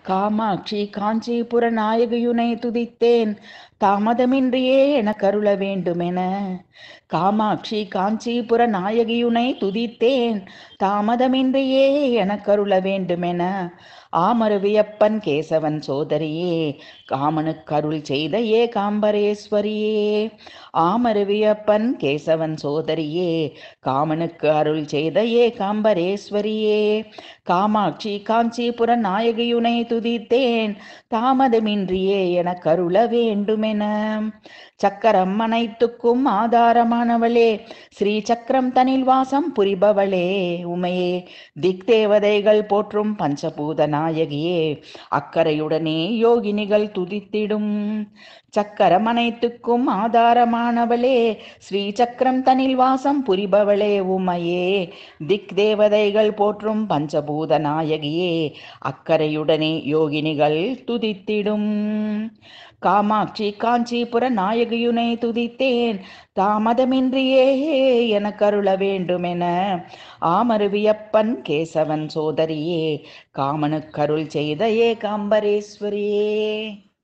காமாட்சி காஞ்சிபுர நாயகியுனை துதித்தேன் தாமதமின்றியே என கருள வேண்டுமென காமாட்சி காஞ்சிபுர நாயகியுனை துதித்தேன் தாமதமின்றியே என கருள வேண்டுமென ஆமருவியப்பன் கேசவன் சோதரியே காமனுக்கு அருள் செய்த ஏ காம்பரேஸ்வரியே ஆமருவியப்பன் கேசவன் சோதரியே காமனுக்கு அருள் செய்த ஏ காம்பரேஸ்வரியே காமாட்சி காஞ்சிபுர நாயகியுனை துதித்தேன் தாமதமின்றியே என கருள வேண்டுமென சக்கரம் அனைத்துக்கும் ஆதாரமானவளே ஸ்ரீ சக்கரம் தனில் வாசம் புரிபவளே உமையே திக் தேவதைகள் போற்றும் பஞ்சபூத நாயகியே அக்கறையுடனே யோகினிகள் துதித்திடும் சக்கரம் அனைத்துக்கும் ஆதாரமானவளே ஸ்ரீ சக்கரம் தனில் வாசம் புரிபவளே உமையே திக் தேவதைகள் போற்றும் பஞ்சபூத நாயகியே அக்கறையுடனே யோகினிகள் துதித்திடும் காமாட்சி காஞ்சிபுர நாயகியுனை துதித்தேன் தாமதமின்றியே என கருள வேண்டுமென ஆமருவியப்பன் கேசவன் சோதரியே காமனுக்கருள் செய்த ஏ காம்பரேஸ்வரியே